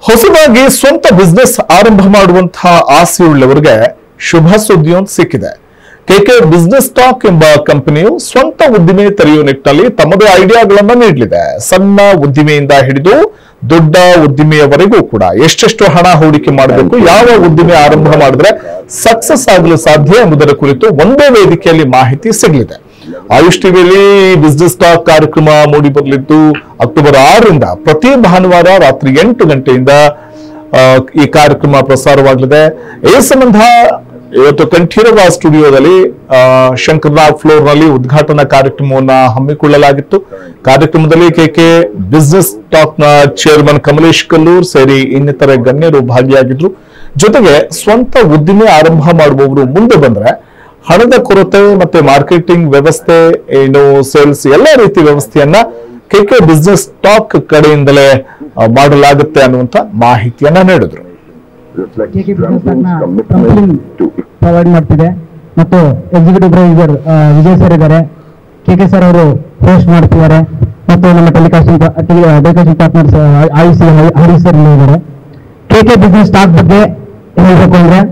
ಹೊಸದಾಗಿ ಸ್ವಂತ ಬಿಸ್ನೆಸ್ ಆರಂಭ ಮಾಡುವಂತಹ ಆಸೆಯುಳ್ಳವರಿಗೆ ಶುಭ ಸುದ್ದಿಯೊಂದು ಸಿಕ್ಕಿದೆ ಕೆಕೆ ಬಿಸ್ನೆಸ್ ಟಾಕ್ ಎಂಬ ಕಂಪನಿಯು ಸ್ವಂತ ಉದ್ದಿಮೆ ತೆರೆಯುವ ನಿಟ್ಟಿನಲ್ಲಿ ತಮ್ಮದೇ ಐಡಿಯಾಗಳನ್ನ ನೀಡಲಿದೆ ಸಣ್ಣ ಉದ್ದಿಮೆಯಿಂದ ಹಿಡಿದು ದೊಡ್ಡ ಉದ್ದಿಮೆಯವರೆಗೂ ಕೂಡ ಎಷ್ಟೆಷ್ಟು ಹಣ ಹೂಡಿಕೆ ಮಾಡಬೇಕು ಯಾವ ಉದ್ದಿಮೆ ಆರಂಭ ಮಾಡಿದ್ರೆ ಸಕ್ಸಸ್ ಆಗಲು ಸಾಧ್ಯ ಎಂಬುದರ ಕುರಿತು ಒಂದೇ ವೇದಿಕೆಯಲ್ಲಿ ಮಾಹಿತಿ ಸಿಗಲಿದೆ ಆಯುಷ್ ಟಿವಿಯಲ್ಲಿ ಬಿಸ್ನೆಸ್ ಟಾಕ್ ಕಾರ್ಯಕ್ರಮ ಮೂಡಿ ಬರಲಿದ್ದು ಅಕ್ಟೋಬರ್ ಆರರಿಂದ ಪ್ರತಿ ಭಾನುವಾರ ರಾತ್ರಿ ಎಂಟು ಗಂಟೆಯಿಂದ ಆ, ಈ ಕಾರ್ಯಕ್ರಮ ಪ್ರಸಾರವಾಗಲಿದೆ ಈ ಸಂಬಂಧ ಇವತ್ತು ಕಂಠೀರವ ಸ್ಟುಡಿಯೋದಲ್ಲಿ ಆ, ಶಂಕರ್ನಾಗ್ ಫ್ಲೋರ್ ನಲ್ಲಿ ಉದ್ಘಾಟನಾ ಕಾರ್ಯಕ್ರಮವನ್ನ ಹಮ್ಮಿಕೊಳ್ಳಲಾಗಿತ್ತು ಕಾರ್ಯಕ್ರಮದಲ್ಲಿ ಕೆಕೆ ಬಿಸ್ನೆಸ್ ಟಾಕ್ ನ ಚೇರ್ಮನ್ ಕಮಲೇಶ್ ಕಲ್ಲೂರ್ ಸೇರಿ ಇನ್ನಿತರೆ ಗಣ್ಯರು ಭಾಗಿಯಾಗಿದ್ರು ಜೊತೆಗೆ ಸ್ವಂತ ಉದ್ದಿಮೆ ಆರಂಭ ಮಾಡುವವರು ಮುಂದೆ ಬಂದ್ರೆ ಹಣದ ಕೊರತೆ ಮತ್ತೆ ಮಾರ್ಕೆಟಿಂಗ್ ವ್ಯವಸ್ಥೆ ಏನು ಸೇಲ್ಸ್ ಎಲ್ಲ ರೀತಿ ವ್ಯವಸ್ಥೆಯನ್ನ ಕೆಕೆ ಬಿಸ್ನೆಸ್ ಟಾಕ್ ಕಡೆಯಿಂದಲೇ ಆ, ಮಾಡಲಾಗುತ್ತೆ ಅನ್ನುವಂತ ಮಾಹಿತಿಯನ್ನ ನೀಡಿದ್ರು K K business company provide ಮಾಡ್ತಿದೆ ಮತ್ತು ಎಕ್ಸಿಕ್ಯೂಟಿವ್ ಪ್ರೊಡ್ಯೂಸರ್ ವಿಜಯ್ ಸರ್ ಇದ್ದಾರೆ ಕೆ ಕೆ ಸರ್ ಅವರು ಹೋಸ್ಟ್ ಮಾಡ್ತಿದ್ದಾರೆ ಮತ್ತು ನಮ್ಮ telecasting telecasting partners I C Hari sir ಇದ್ದಾರೆ ಕೆ ಕೆ ಬಿಸ್ನೆಸ್ ಟಾಕ್ ಬಗ್ಗೆ ಹೇಳಬೇಕು ಅಂದ್ರೆ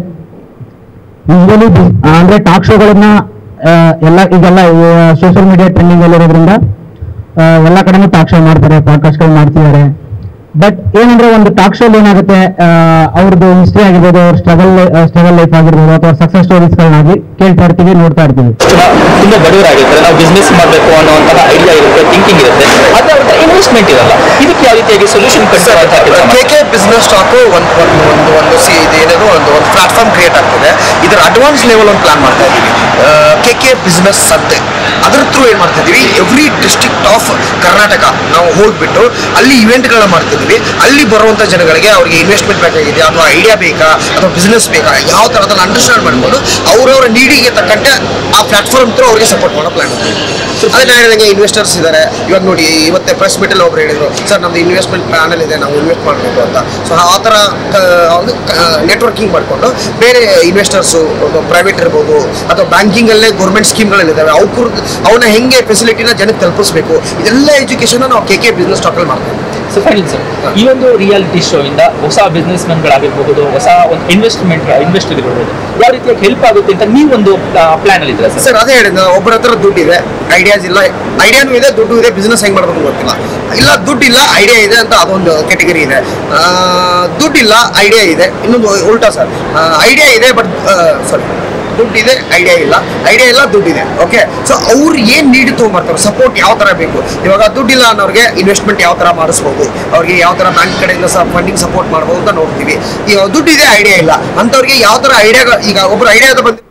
ಯೂಶಲಿ ಅಂದ್ರೆ ಟಾಕ್ ಶೋಗಳನ್ನ ಆ, ಎಲ್ಲ ಈಗೆಲ್ಲ ಸೋಷಿಯಲ್ ಮೀಡಿಯಾ ಟ್ರೆಂಡಿಂಗ್ ಅಲ್ಲಿರೋದ್ರಿಂದ ಆ, ಎಲ್ಲ ಕಡೆನೂ ಟಾಕ್ ಶೋ ಮಾಡ್ತಾರೆ ಪಾಡ್ಕಾಸ್ಟ್ಗಳು ಮಾಡ್ತಿದ್ದಾರೆ ಬಟ್ ಏನಂದ್ರೆ ಒಂದು ಟಾಕ್ ಶೋಲ್ ಏನಾಗುತ್ತೆ ಆ, ಅವ್ರದ್ದು ಹಿಸ್ಟ್ರಿ ಆಗಿರ್ಬೋದು ಅವ್ರ ಸ್ಟ್ರಗಲ್ ಸ್ಟ್ರಗಲ್ ಲೈಫ್ ಆಗಿರ್ಬೋದು ಅಥವಾ ಸಕ್ಸಸ್ ಸ್ಟೋರೀಸ್ಗಳನ್ನಾಗಿ ಕೇಳ್ತಾ ಇರ್ತೀವಿ ನೋಡ್ತಾ ಇರ್ತೀವಿ ತುಂಬಾ ಬಡವರಾಗಿರ್ತಾರೆ ನಾವು ಬಿಸ್ನೆಸ್ ಮಾಡಬೇಕು ಅನ್ನುವಂತಹ ಐಡಿಯಾ ಇರುತ್ತೆ ಥಿಂಕಿಂಗ್ ಇರುತ್ತೆ ಆದ್ರೆ ಅವ್ರ ಇನ್ವೆಸ್ಟ್ಮೆಂಟ್ ಇರಲ್ಲ ಇದಕ್ಕೆ ಯಾವ ರೀತಿಯಾಗಿ ಸೊಲ್ಯೂಷನ್ ಕಟ್ಟಿಸುವಂತಹ ಕೆಲಸ ಕೆ ಕೆ ಬಿಸ್ನೆಸ್ ಸ್ಟಾಕು ಒಂದು ಒಂದು ಒಂದು ಒಂದು ಸಿ ಇದು ಏನೇನು ಒಂದು ಒಂದು ಪ್ಲಾಟ್ಫಾರ್ಮ್ ಕ್ರಿಯೇಟ್ ಆಗ್ತದೆ ಇದರ ಅಡ್ವಾನ್ಸ್ ಲೆವೆಲ್ ಒಂದು ಪ್ಲಾನ್ ಮಾಡ್ತಾ ಇದ್ದೀವಿ ಕೆ ಕೆ ಬಿಸ್ನೆಸ್ ಸಂತೆ ಅದ್ರ ಥ್ರೂ ಏನು ಮಾಡ್ತಾ ಇದ್ದೀವಿ ಎವ್ರಿ ಡಿಸ್ಟ್ರಿಕ್ಟ್ ಆಫ್ ಕರ್ನಾಟಕ ನಾವು ಹೋಗ್ಬಿಟ್ಟು ಅಲ್ಲಿ ಇವೆಂಟ್ಗಳನ್ನ ಮಾಡ್ತಿದ್ದೀವಿ ಅಲ್ಲಿ ಬರುವಂಥ ಜನಗಳಿಗೆ ಅವ್ರಿಗೆ ಇನ್ವೆಸ್ಟ್ಮೆಂಟ್ ಬೇಕಾಗಿದೆ ಅಥವಾ ಐಡಿಯಾ ಬೇಕಾ ಅಥವಾ ಬಿಸ್ನೆಸ್ ಬೇಕಾ ಯಾವ ಥರದಲ್ಲಿ ಅಂಡರ್ಸ್ಟ್ಯಾಂಡ್ ಮಾಡ್ಕೊಂಡು ಅವರವರ ನೀಡಿಗೆ ತಕ್ಕಂತೆ ಆ ಪ್ಲಾಟ್ಫಾರ್ಮ್ ಥ್ರೂ ಅವ್ರಿಗೆ ಸಪೋರ್ಟ್ ಮಾಡೋ ಪ್ಲಾನ್ ಅದೇ ನಾನು ಹೇಳಿದಂಗೆ ಇನ್ವೆಸ್ಟರ್ಸ್ ಇದ್ದಾರೆ ಇವಾಗ ನೋಡಿ ಇವತ್ತೆ ಪ್ರೆಸ್ ಮೀಟಲ್ಲಿ ಒಬ್ರು ಹೇಳಿದ್ರು ಸರ್ ನಮ್ದು ಇನ್ವೆಸ್ಟ್ಮೆಂಟ್ ಪ್ಲಾನಲ್ ಇದೆ ನಾವು ಇನ್ವೆಸ್ಟ್ ಮಾಡಬೇಕು ಅಂತ ಸೊ ಆ ಥರ ಒಂದು ನೆಟ್ವರ್ಕಿಂಗ್ ಮಾಡಿಕೊಂಡು ಬೇರೆ ಇನ್ವೆಸ್ಟರ್ಸು ಪ್ರೈವೇಟ್ ಇರ್ಬೋದು ಅಥವಾ ಬ್ಯಾಂಕಿಂಗಲ್ಲೇ ಗೌರ್ಮೆಂಟ್ ಸ್ಕೀಮ್ಗಳಿದ್ದಾವೆ ಅವ್ರ ಅವನ್ನ ಹೆಂಗೆ ಫೆಸಿಲಿಟಿನ ಜನಕ್ಕೆ ತಲುಪಿಸ್ಬೇಕು ಇದೆಲ್ಲ ಎಜುಕೇಷನ್ ನಾವು ಕೆ ಕೆ ಬಿಸ್ನೆಸ್ ಸ್ಟಾಕಲ್ಲಿ ಮಾಡ್ತೀವಿ ಸೊ ಫೈನಲ್ ಸರ್ ಈ ಒಂದು ರಿಯಾಲಿಟಿ ಶೋ ಇಂದ ಹೊಸ ಬಿಸ್ನೆಸ್ ಗಳಾಗಿರ್ಬಹುದು ಹೊಸ ಒಂದು ಇನ್ವೆಸ್ಟ್ಮೆಂಟ್ ಇನ್ವೆಸ್ಟರ್ ಇರ್ಬೋದು ಯಾವ ರೀತಿಯಾಗಿ ಹೆಲ್ಪ್ ಆಗುತ್ತೆ ಅಂತ ನೀವೊಂದು ಪ್ಲಾನ್ ಅಲ್ಲಿ ಇದ್ದೀರಾ ಸರ್ ಸರ್ ಅದೇ ಹೇಳಿದ ಒಬ್ಬರ ಹತ್ರ ದುಡ್ಡು ಇದೆ ಐಡಿಯಾಸ್ ಇಲ್ಲ ಐಡಿಯಾನು ಇದೆ ದುಡ್ಡು ಇದೆ ಬಿಸ್ನೆಸ್ ಹೆಂಗೆ ಮಾಡಬೇಕು ಗೊತ್ತಿಲ್ಲ ಇಲ್ಲ ದುಡ್ಡಿಲ್ಲ ಐಡಿಯಾ ಇದೆ ಅಂತ ಅದೊಂದು ಕೆಟಗರಿ ಇದೆ ಆ, ದುಡ್ಡಿಲ್ಲ ಐಡಿಯಾ ಇದೆ ಇನ್ನೊಂದು ಉಲ್ಟಾ ಸರ್ ಐಡಿಯಾ ಇದೆ ಬಟ್ ಸಾರಿ ದುಡ್ಡಿದೆ ಐಡಿಯಾ ಇಲ್ಲ ಐಡಿಯಾ ಇಲ್ಲ ದುಡ್ಡಿದೆ ಓಕೆ ಸೊ ಅವ್ರು ಏನು ನೀಡಿ ತೊಗೊಂಬರ್ತಾರೆ ಸಪೋರ್ಟ್ ಯಾವ ಥರ ಬೇಕು ಇವಾಗ ದುಡ್ಡಿಲ್ಲ ಅನ್ನೋರಿಗೆ ಇನ್ವೆಸ್ಟ್ಮೆಂಟ್ ಯಾವ ಥರ ಮಾಡಿಸ್ಬೋದು ಅವ್ರಿಗೆ ಯಾವ ಥರ ಬ್ಯಾಂಕ್ ಕಡೆಯಿಂದ ಸಹ ಫಂಡಿಂಗ್ ಸಪೋರ್ಟ್ ಮಾಡ್ಬೋದು ಅಂತ ನೋಡ್ತೀವಿ ಈಗ ದುಡ್ಡಿದೆ ಐಡಿಯಾ ಇಲ್ಲ ಅಂಥವ್ರಿಗೆ ಯಾವ ಥರ ಐಡಿಯಾ ಈಗ ಒಬ್ರು ಐಡಿಯಾ ಬಂದು